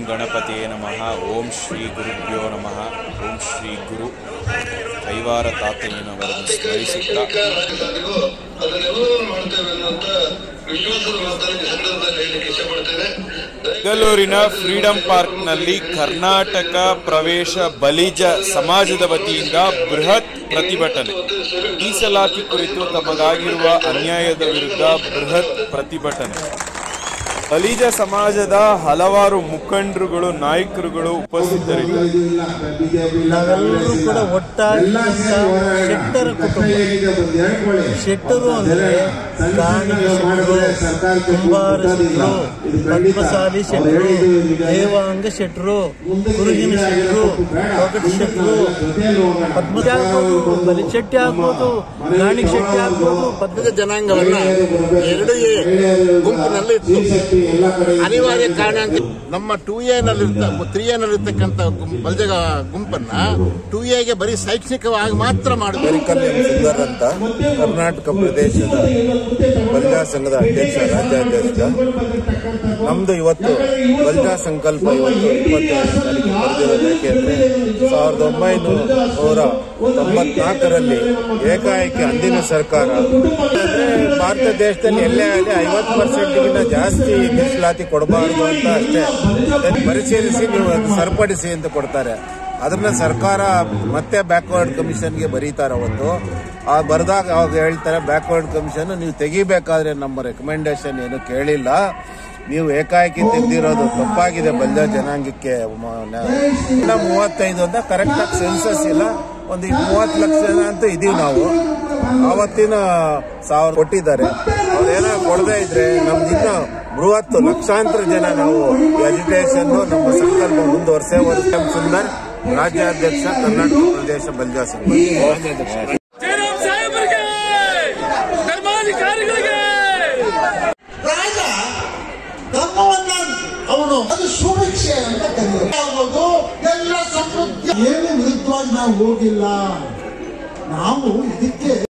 ಗಣಪತಿಯೇ ನಮಃ ಓಂ ಶ್ರೀ ಗುರುಭ್ಯೋ ನಮಃ ಓಂ ಶ್ರೀ ಗುರು ಕೈವಾರ ತಾತಯ್ಯನವರನ್ನು ಸ್ಮರಿಸುತ್ತಾ ಸಾಧ್ಯವೋ ಅದನ್ನೆಲ್ಲ ಮಾಡ್ತೇವೆ ಅನ್ನುವಂತ ವಿಶ್ವಾಸದ ಮಾತನ್ನು ಈ ಸಂದರ್ಭದಲ್ಲಿ ಹೇಳಲಿಕ್ಕೆ ಇಷ್ಟಪಡ್ತೇನೆ ಬೆಂಗಳೂರಿನ ಫ್ರೀಡಂ ಪಾರ್ಕ್ನಲ್ಲಿ ಕರ್ನಾಟಕ ಪ್ರವೇಶ ಬಲಿಜ ಸಮಾಜದ ವತಿಯಿಂದ ಬೃಹತ್ ಪ್ರತಿಭಟನೆ ಮೀಸಲಾತಿ ಕುರಿತು ತಮಗಾಗಿರುವ ಅನ್ಯಾಯದ ವಿರುದ್ಧ ಬೃಹತ್ ಪ್ರತಿಭಟನೆ ಬಲಿಜ ಸಮಾಜದ ಹಲವಾರು ಮುಖಂಡರುಗಳು ನಾಯಕರುಗಳು ಉಪಸ್ಥಿತರಿದ್ದರು ನಾವೆಲ್ಲರೂ ಕೂಡ ಒಟ್ಟಾಗಿ ಶೆಟ್ಟರ ಕುಟುಂಬ ಶೆಟ್ಟರು ಅಂದರೆ ಗಾಣಿಗ ಶೆಟ್ಟರು ಕುಂಬಾರ ಶೆಟ್ಟರು ಪದ್ಮಸಾಲಿ ಶೆಟ್ಟರು ದೇವಾಂಗ ಶೆಟ್ಟರು ಕುರುಗಿನ ಶೆಟ್ಟರು ತೊಗಟು ಶೆಟ್ಟರು ಪದ್ಮಶಿ ಆಗ್ಬೋದು ಬಲಿ ಶೆಟ್ಟಿ ಆಗ್ಬೋದು ಗಾಣಿಗ ಶೆಟ್ಟಿ ಆಗ್ಬೋದು ಪದ್ಮ ವಿವಿಧ ಜನಾಂಗವನ್ನ ಎರಡು ಎ ಗುಂಪಿನಲ್ಲಿ ಇತ್ತು ಅನಿವಾರ್ಯ ಕಾರಣ ಅಂತ ನಮ್ಮ ಟೂ ಎ ನಲ್ಲಿ ತ್ರೀ ಎ ನಲ್ಲಿರ್ತಕ್ಕಂಥ ಬಲ್ಜಗ ಗುಂಪನ್ನ ಟೂ ಎಗೆ ಬರೀ ಶೈಕ್ಷಣಿಕವಾಗಿ ಮಾತ್ರ ಮಾಡಬೇಕು ಅಮೆರಿಕನ್ ಸುಂದರ್ ಅಂತ ಕರ್ನಾಟಕ ಪ್ರದೇಶದ ಬಲ್ಜಾ ಸಂಘದ ಅಧ್ಯಕ್ಷ ರಾಜ್ಯಾಧ್ಯಕ್ಷ ನಮ್ದು ಇವತ್ತು ಬಲ್ಜಾ ಸಂಕಲ್ಪ ಇವತ್ತು ಇಪ್ಪತ್ತೈದು ತಾರೀಕು ಬರೆದಿರೋದು ಯಾಕೆಂದ್ರೆ ಸಾವಿರದ ಒಂಬೈನೂರ ತೊಂಬತ್ನಾಲ್ಕರಲ್ಲಿ ಏಕಾಏಕಿ ಅಂದಿನ ಸರ್ಕಾರ ಅಂದ್ರೆ ಭಾರತ ದೇಶದಲ್ಲಿ ಎಲ್ಲೇ ಆಗಲಿ ಐವತ್ತು ಪರ್ಸೆಂಟ್ಗಿಂತ ಜಾಸ್ತಿ ಮೀಸಲಾತಿ ಕೊಡಬಾರ್ದು ಅಂತ ಅಷ್ಟೇ ಅದನ್ನ ಪರಿಶೀಲಿಸಿ ನೀವು ಅದು ಸರಿಪಡಿಸಿ ಅಂತ ಕೊಡ್ತಾರೆ ಅದನ್ನ ಸರ್ಕಾರ ಮತ್ತೆ ಬ್ಯಾಕ್ವರ್ಡ್ ಕಮಿಷನ್ಗೆ ಬರೀತಾರೆ ಅವತ್ತು ಆ ಬರೆದಾಗ ಅವಾಗ ಹೇಳ್ತಾರೆ ಬ್ಯಾಕ್ವರ್ಡ್ ಕಮಿಷನ್ ನೀವು ತೆಗಿಬೇಕಾದ್ರೆ ನಮ್ಮ ರೆಕಮೆಂಡೇಶನ್ ಏನು ಕೇಳಿಲ್ಲ ನೀವು ಏಕಾಏಕಿ ತೆಗೆದಿರೋದು ತಪ್ಪಾಗಿದೆ ಬಲ್ಜ ಜನಾಂಗಕ್ಕೆ ಮ- ನ- ಇನ್ನ ಮೂವತ್ತೈದು ಅಂತ ಕರೆಕ್ಟ್ ಆಗಿ ಸೆನ್ಸಸ್ ಇಲ್ಲ ಒಂದು ಮೂವತ್ತು ಲಕ್ಷ ಜನ ಅಂತೂ ಇದೀವಿ ನಾವು ಆವತ್ತಿನ ಸಾವಿರ ಕೊಟ್ಟಿದ್ದಾರೆ ಅವ್ರೇನೋ ಕೊಡದೇ ಇದ್ರೆ ನಮ್ದು ಇನ್ನೂ ಬೃಹತ್ತು ಲಕ್ಷಾಂತರ ಜನ ನಾವು ಎಜುಕೇಶನ್ ನಮ್ಮ ಸಂಕಲ್ಪ ಮುಂದುವರ್ಸೆ ವರ್ಷ ಸುಂದರ್ ರಾಜ್ಯಾಧ್ಯಕ್ಷ ಕರ್ನಾಟಕ ಪ್ರದೇಶ ಬಲ್ಜಾ ಸಂಘ ಜಯರಾಮ್ ಸಾಹೇಬರಿಗೆ ಧರ್ಮಾಧಿಕಾರಿಗಳಿಗೆ ರಾಜ ಧರ್ಮವನ್ನ ಅವನು ಅದು ಸುಭಿಕ್ಷೆ ಅಂತ ಕರೆಯೋದು ಎಲ್ಲ ಸಮೃದ್ಧಿ ಏನು ವಿರುದ್ಧವಾಗಿ ನಾವು ಹೋಗಿಲ್ಲ ನಾವು ಇದಕ್ಕೆ